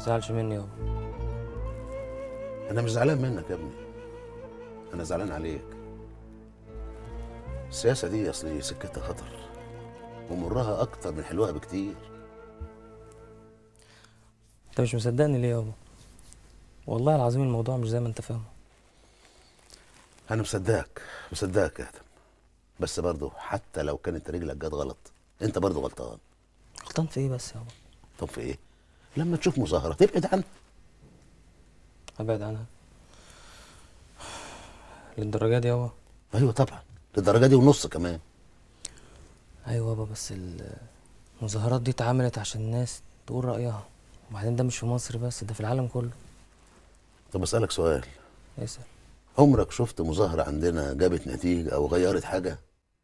تزعلش مني يابا انا مش زعلان منك يا ابني انا زعلان عليك السياسه دي اصلي سكتها خطر ومرها اكتر من حلوها بكتير انت مش مصدقني ليه يابا والله العظيم الموضوع مش زي ما انت فاهمه انا مصدقك مصدقك يا ادم بس برضه حتى لو كانت رجلك جت غلط انت برضه غلطان غلطان في ايه بس يابا طب في ايه لما تشوف مظاهره تبعد عنها ابعد عنها للدرجه دي يابا ايوه طبعا للدرجه دي ونص كمان ايوه يابا بس المظاهرات دي اتعملت عشان الناس تقول رايها وبعدين ده مش في مصر بس ده في العالم كله طب اسالك سؤال اسال عمرك شفت مظاهره عندنا جابت نتيجه او غيرت حاجه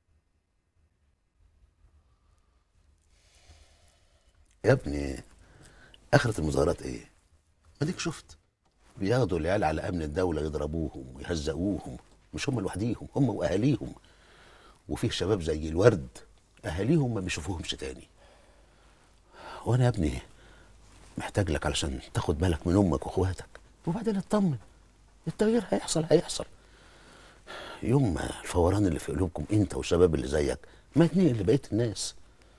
يا ابني اخرة المظاهرات ايه ما ديك شفت بياخدوا العيال على امن الدوله يضربوهم ويهزقوهم مش هم لوحديهم هم واهاليهم وفيه شباب زي الورد اهاليهم ما بيشوفوهمش تاني وانا يا ابني محتاج لك علشان تاخد بالك من امك واخواتك وبعدين اطمن التغيير هيحصل هيحصل يوم ما الفوران اللي في قلوبكم انت والشباب اللي زيك ما يتنقل لبقيه الناس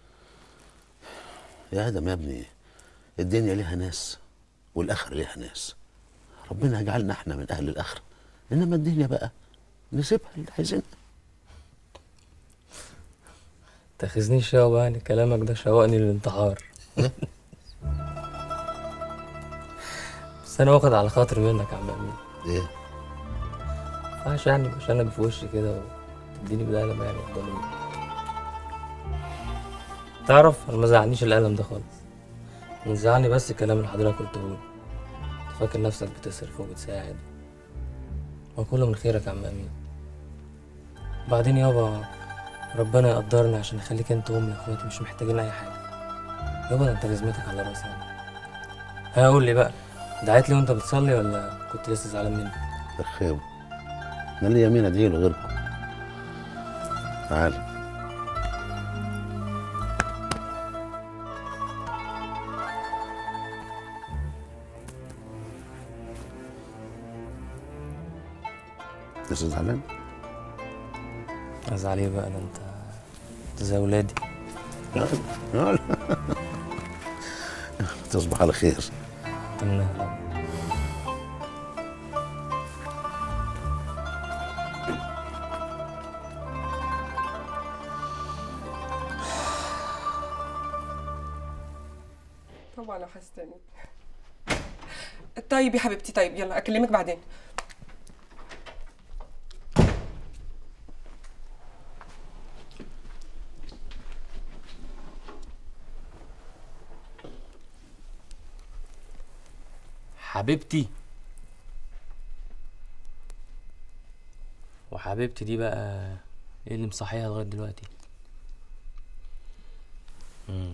يا ادم يا ابني الدنيا ليها ناس والاخره ليها ناس ربنا يجعلنا احنا من اهل الاخره انما الدنيا بقى نسيبها اللي عايزينها تاخذنيش يابا يعني كلامك ده شوقني للانتحار بس انا واخد على خاطر منك يا عم امين ايه مينفعش يعني مش انا في وشي كده وتديني بالقلم يعني قدام الناس. تعرف انا ما زعلنيش القلم ده خالص اللي زعلني بس الكلام اللي حضرتك قلته لي أنت فاكر نفسك بتصرف وبتساعد ما كله من خيرك يا عم امين بعدين يابا ربنا يقدرني عشان يخليك انت وامي واخواتي مش محتاجين اي حاجه يابا ده انت جزمتك على راسي ها قول لي بقى دعيت لي وانت بتصلي ولا كنت لسه زعلان مني رخام انا ليا مين ادعي له غيركم تعال لسه زعلان ازعل ايه بقى ده انت انت زي ولادي يلا يلا تصبح على خير تمام طبعا وحشتني طيب يا حبيبتي طيب يلا اكلمك بعدين حبيبتي وحبيبتي دي بقى ايه اللي مصحيها لغايه دلوقتي امم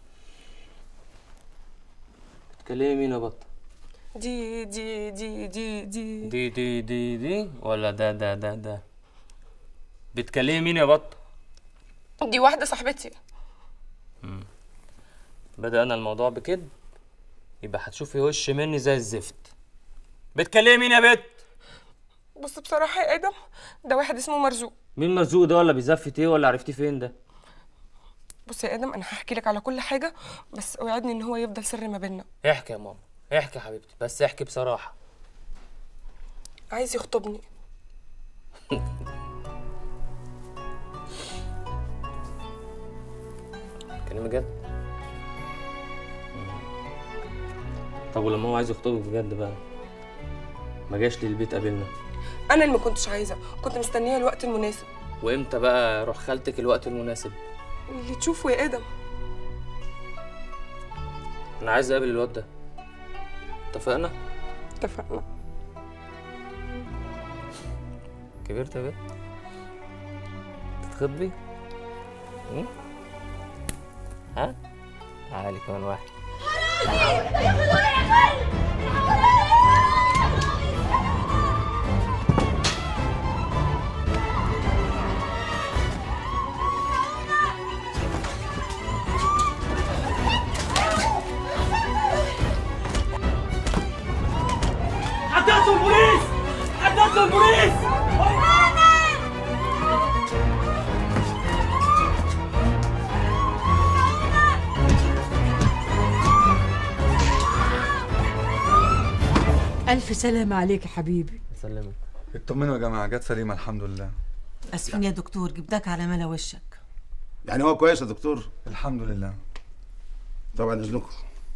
بتكلمي مين يا بطه دي دي دي دي دي دي دي دي دي ولا ده ده ده ده بتكلمي مين يا بطه دي واحده صاحبتي بدأنا الموضوع بكده يبقى هتشوفي وش مني زي الزفت بتكلمي مين يا بت بص بصراحه يا ادم ده واحد اسمه مرزوق مين مرزوق ده ولا بيزفت ايه ولا عرفتيه فين ده بص يا ادم انا هحكي لك على كل حاجه بس اوعدني ان هو يفضل سر ما بيننا احكي يا ماما احكي يا حبيبتي بس احكي بصراحه عايز يخطبني كلمة جد طب ولما هو عايز يخطبك بجد بقى ما جاش لي البيت قابلنا انا اللي ما كنتش عايزه كنت مستنيه الوقت المناسب وامتى بقى روح خالتك الوقت المناسب اللي تشوفه يا ادم انا عايز اقابل الواد ده اتفقنا اتفقنا كبرت يا بنت تتخطبي م? ها تعالي كمان واحد البوليس ألف سلامة عليك يا حبيبي سلمك اطمنوا يا جماعه جت سليمه الحمد لله أسفين يا دكتور جبتك على ملا وشك يعني هو كويس يا دكتور الحمد لله طبعا اذنكم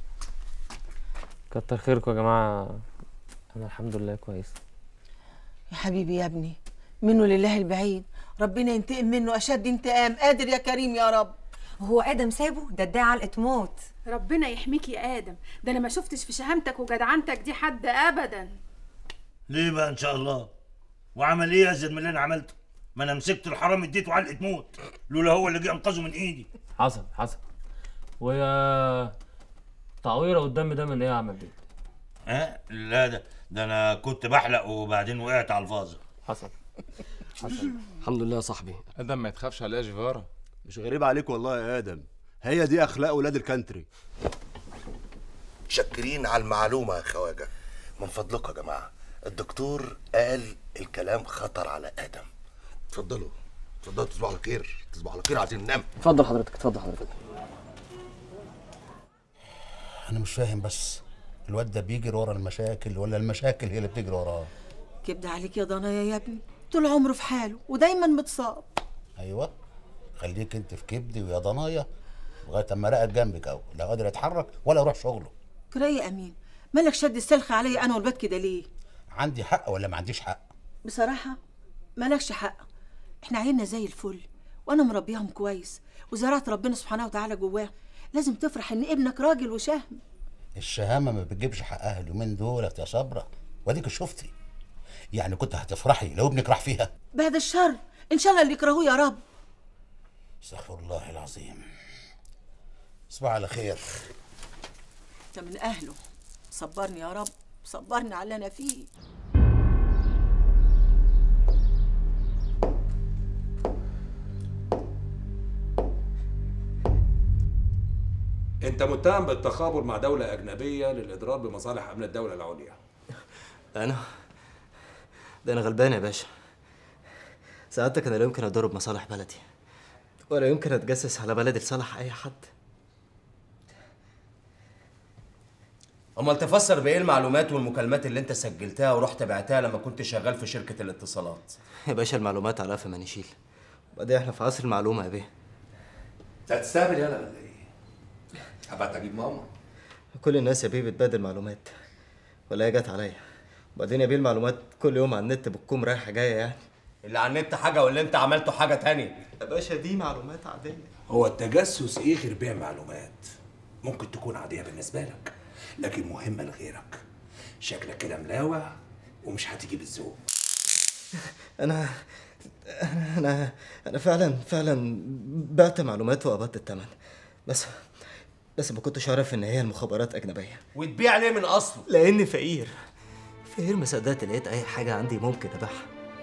كتر خيركم يا جماعة أنا الحمد لله كويس يا حبيبي يا ابني منه لله البعيد ربنا ينتقم منه أشد انتقام قادر يا كريم يا رب هو ادم سابه ده ادعي علقه موت ربنا يحميك يا ادم ده انا ما شفتش في شهامتك وجدعنتك دي حد ابدا ليه بقى ان شاء الله وعمل ايه ازيد من اللي انا عملته ما انا مسكت الحرام اديته علقه موت لولا هو اللي جه انقذه من ايدي حصل حصل ويا تعويرة قدام ده من إيه يا عم بيه ها لا ده ده انا كنت بحلق وبعدين وقعت على الفازه حصل الحمد لله يا صاحبي ادم ما يتخافش عليها جيفارا مش غريب عليك والله يا ادم هي دي اخلاق ولاد الكانتري شكرين على المعلومه يا خواجه من فضلكم يا جماعه الدكتور قال الكلام خطر على ادم اتفضلوا اتفضلوا تصبحوا على خير تصبحوا على خير عايزين ننام اتفضل حضرتك اتفضل حضرتك انا مش فاهم بس الواد ده بيجري ورا المشاكل ولا المشاكل هي اللي بتجري وراه كبد عليك يا ضنايا يا ابني طول عمره في حاله ودايما متصاب ايوه خليك انت في كبدي ويا ضنايا لغايه اما رقت جنبك اهو لا قادر يتحرك ولا يروح شغله كراي يا امين مالك شد السلخ عليا انا والبات كده ليه عندي حق ولا ما عنديش حق بصراحه مالكش حق احنا عيلنا زي الفل وانا مربيهم كويس وزرعت ربنا سبحانه وتعالى جواهم لازم تفرح ان ابنك راجل وشهم الشهامه ما بتجيبش حقها اليومين دولت يا صبره واديك شفتي يعني كنت هتفرحي لو ابنك راح فيها بعد الشر ان شاء الله اللي يكرهوه يا رب استغفر الله العظيم صباح على خير انت من اهله صبرني يا رب صبرني على اللي انا فيه انت متهم بالتخابر مع دولة أجنبية للإضرار بمصالح أمن الدولة العليا أنا ده أنا غلبان يا باشا سعادتك أنا لا يمكن أضرب مصالح بلدي ولا يمكن أتجسس على بلدي لصالح أي حد امال تفسر بايه المعلومات والمكالمات اللي انت سجلتها ورحت بعتها لما كنت شغال في شركه الاتصالات يا باشا المعلومات على قفا ما نشيل وبعدين احنا في عصر المعلومة يا بيه انت هتستقبل يالا ولا ايه؟ هبعت اجيب ماما كل الناس يا بيه بتبادل معلومات ولا هي جت عليا وبعدين يا بيه المعلومات كل يوم على النت بتكون رايحة جاية يعني اللي على النت حاجه واللي انت عملته حاجه تانية يا باشا دي معلومات عادية هو التجسس ايه غير بيع معلومات؟ ممكن تكون عادية بالنسبة لك لكن مهمة لغيرك شكلك كده ملاوع ومش هتيجي بالذوق انا انا انا انا فعلا فعلا بعت معلومات وقبضت الثمن بس بس ما كنتش اعرف ان هي المخابرات اجنبيه وتبيع ليه من اصله لاني فقير فقير ما صدقت لقيت اي حاجه عندي ممكن ابيعها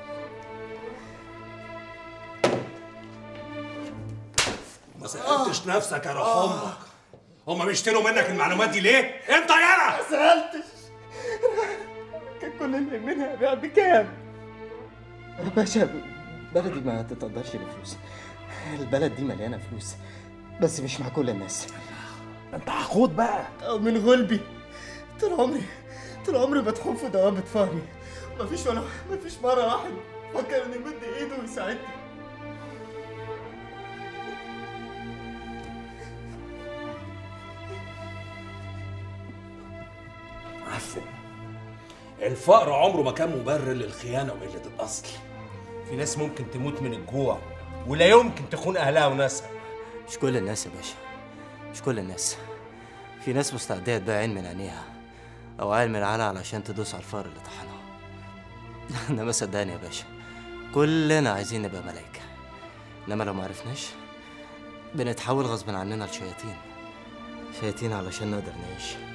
ما سألتش نفسك يا روح أمك هما بيشتروا منك المعلومات دي ليه؟ أنت يالا سألتش كان كل اللي منها ابيع بكام يا باشا بلدي ما تتقدرش بفلوس البلد دي مليانه فلوس بس مش مع كل الناس أنت عقود بقى أو من غلبي طول عمري طول عمري مدحوم في دوامة فهمي مفيش ولا مفيش مرة واحد فكر إنه يمد إيده ويساعدني عفوا الفقر عمره ما كان مبرر للخيانة وقلة الأصل في ناس ممكن تموت من الجوع ولا يمكن تخون اهلها وناسها مش كل الناس يا باشا مش كل الناس في ناس مستعدة تبيع عين من عينيها أو عين من عينها علشان تدوس على الفار اللي طحنها إنما صدقني يا باشا كلنا عايزين نبقى ملايكة إنما لو معرفناش بنتحول غصب عننا لشياطين شياطين علشان نقدر نعيش